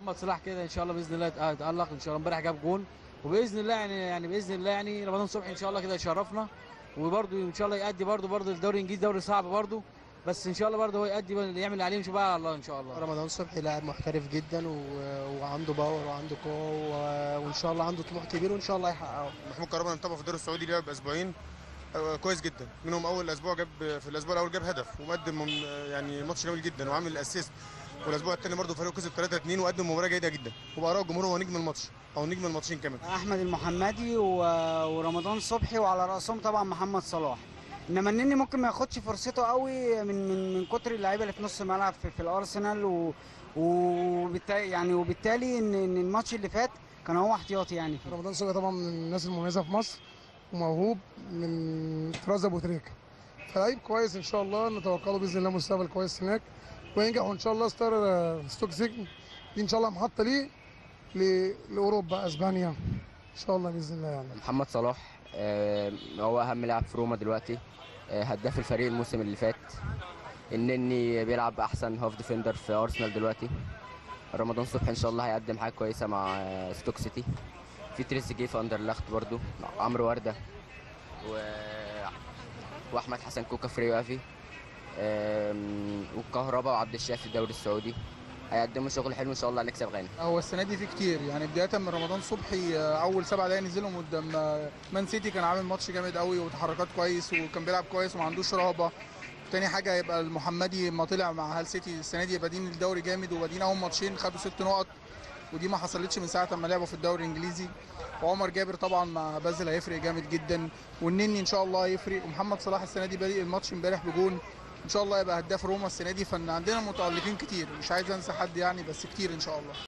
محمد صلاح كده ان شاء الله باذن الله يتالق ان شاء الله امبارح جاب جون وباذن الله يعني يعني باذن الله يعني رمضان صبحي ان شاء الله كده يشرفنا وبرده ان شاء الله يأدي برده برده الدوري الانجليزي دوري صعب برده بس ان شاء الله برده هو يأدي يعمل اللي عليه ونشوف بقى على الله ان شاء الله رمضان صبحي لاعب محترف جدا و... وعنده باور وعنده قوه و... وان شاء الله عنده طموح كبير وان شاء الله يحققه محمود كهربا انطبق في الدوري السعودي لعب اسبوعين آه، كويس جدا منهم اول اسبوع جاب في الاسبوع الاول جاب هدف ومقدم من- يعني ماتش جميل جدا وعامل اسيست والاسبوع الثاني برضه فريقه كسب 3 2 وقدم مباراه جيده جدا وبقى الجمهور هو نجم الماتش او نجم الماتشين كمان احمد المحمدي و- ورمضان صبحي وعلى راسهم طبعا محمد صلاح انما النني ممكن ما ياخدش فرصته قوي من من من كتر اللعيبه اللي في نص الملعب في, في الارسنال و وبالتالي يعني وبالتالي ان إن الماتش اللي فات كان هو احتياطي يعني فيه. رمضان صبحي طبعا من الناس المميزه في مصر وموهوب من طراز ابو تريكه فلعيب كويس ان شاء الله نتوقع له باذن الله مستقبل كويس هناك وينجح وان شاء الله ستار آه، ستوك سيجن دي ان شاء الله محطه ليه ل- لاوروبا اسبانيا ان شاء الله باذن الله يعني محمد صلاح آه، هو اهم لاعب في روما دلوقتي آه، هداف الفريق الموسم اللي فات النني بيلعب احسن هاف ديفندر في ارسنال دلوقتي رمضان صبحي ان شاء الله هيقدم حاجه كويسه مع آه، ستوك سيتي في تريزيجيه في اندرلخت برضو عمرو ورده و... واحمد حسن كوكا في ريو افي آم، والكهرباء وعبد الشافي في الدوري السعودي هيقدموا شغل حلو ان شاء الله هنكسب غانا هو السنه دي في كتير يعني بدايه من رمضان صبحي آه، اول سبع دقايق نزلهم قدام آه، مان سيتي كان عامل ماتش جامد قوي وتحركات كويس وكان بيلعب كويس وما عندوش رهبه تاني حاجه هيبقى المحمدي ما طلع مع هال سيتي السنه دي بادين الدوري جامد وبادين اول ماتشين خدوا ست نقط ودي ما حصلتش من ساعه ما لعبوا في الدوري الانجليزي وعمر جابر طبعا مع بازل هيفرق جامد جدا والنني ان شاء الله هيفرق ومحمد صلاح السنه دي بادئ الماتش امبارح بجون ان شاء الله يبقى هداف روما السنه دي فان عندنا متالقين كتير مش عايز انسى حد يعني بس كتير ان شاء الله